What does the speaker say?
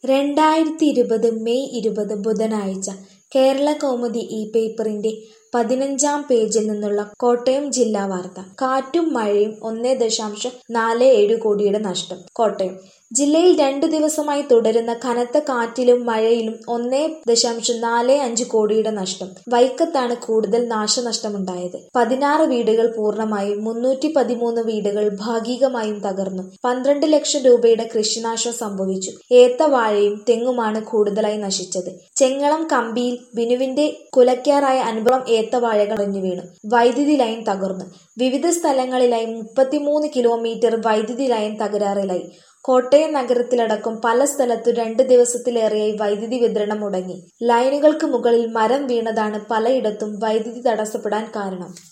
രണ്ടായിരത്തി ഇരുപത് മെയ് ഇരുപത് ബുധനാഴ്ച കേരളകൗമുദി ഈ പേപ്പറിന്റെ പതിനഞ്ചാം പേജിൽ നിന്നുള്ള കോട്ടയം ജില്ലാ വാർത്ത കാറ്റും മഴയും ഒന്നേ ദശാംശം നാല് ഏഴ് കോടിയുടെ നഷ്ടം കോട്ടയം ജില്ലയിൽ രണ്ടു ദിവസമായി തുടരുന്ന കനത്ത കാറ്റിലും മഴയിലും ഒന്നേ ദശാംശം നാല് അഞ്ച് കോടിയുടെ നഷ്ടം വൈക്കത്താണ് കൂടുതൽ നാശനഷ്ടമുണ്ടായത് പതിനാറ് വീടുകൾ പൂർണ്ണമായും മുന്നൂറ്റി പതിമൂന്ന് വീടുകൾ ഭാഗികമായും തകർന്നു പന്ത്രണ്ട് ലക്ഷം രൂപയുടെ കൃഷിനാശം സംഭവിച്ചു ഏത്തവാഴയും തെങ്ങുമാണ് കൂടുതലായി നശിച്ചത് ചെങ്ങളം കമ്പിയിൽ ബിനുവിന്റെ കുലയ്ക്കാറായ അൻപതോളം ഏത്തവാഴകൾ അറിഞ്ഞു വീണു വൈദ്യുതി ലൈൻ തകർന്നു വിവിധ സ്ഥലങ്ങളിലായി മുപ്പത്തിമൂന്ന് കിലോമീറ്റർ വൈദ്യുതി ലൈൻ തകരാറിലായി കോട്ടയം നഗരത്തിലടക്കം പല സ്ഥലത്തും രണ്ട് ദിവസത്തിലേറെയായി വൈദ്യുതി വിതരണം മുടങ്ങി ലൈനുകൾക്ക് മുകളിൽ മരം വീണതാണ് പലയിടത്തും വൈദ്യുതി തടസ്സപ്പെടാൻ കാരണം